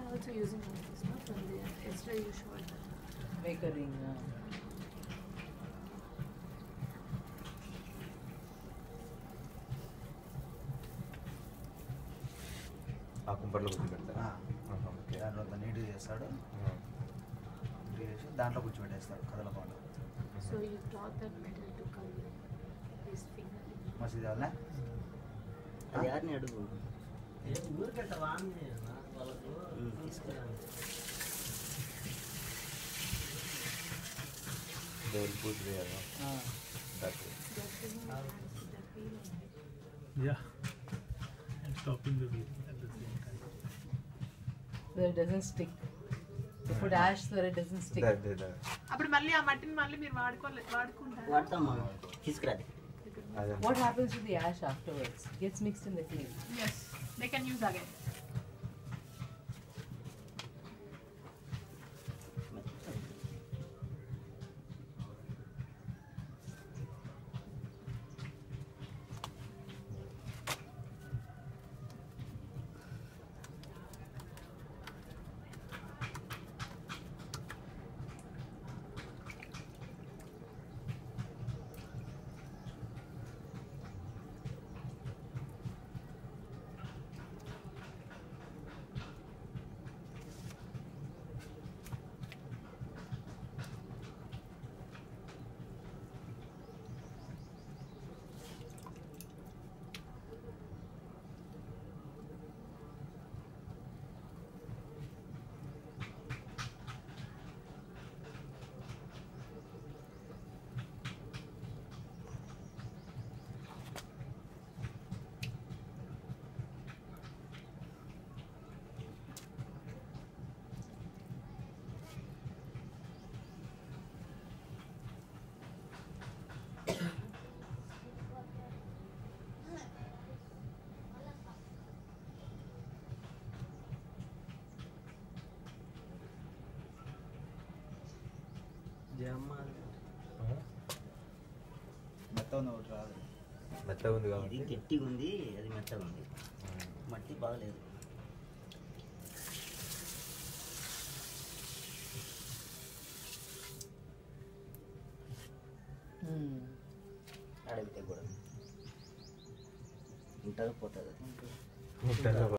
are also using all this, no? From the yesterday you showed. Make a ring. Uh, ఆ కుంపట్లో కూర్చోబెడతారా ఆ. ఆహా, okay దాంట్లో అంతా నీట్గా చేస్తాడు ఆ. నీట్గా చేసి దాంట్లో కూర్చోబెట్టేస్తాడు కదలకుండా So you taught that metal to come his finger. మసీదు వాళ్ళ అది యారిని అడుగు ఊరికట్ట వాడిని వాళ్ళకు ఉమ్, తీసుకురా. They will put there, no? uh, That way. Just remove your hands with that wheel only. Yeah. And stopping the wheel at the same time. where it doesn't stick. You put ash where it doesn't stick. That, that, that. అప్పుడు మళ్ళీ ఆ మట్టిని మళ్ళీ మీరు వాడుకోలే వాడుకుంటారు వాడతామా తీసుకురా అదే. What happens to the ash afterwards? It gets mixed in the clay. Yes they can use again జమ్మ ఆ? మెత్త ఉంది ఒకటి రాదు మెత్తగా ఉంది ఇది కాబట్టి గట్టిగా ఉంది అది మెత్తగా ఉంది మట్టి బాగలేదు Hmm. అడిగితే కూడా ఉంటుందో పోతుంది ముట్టలో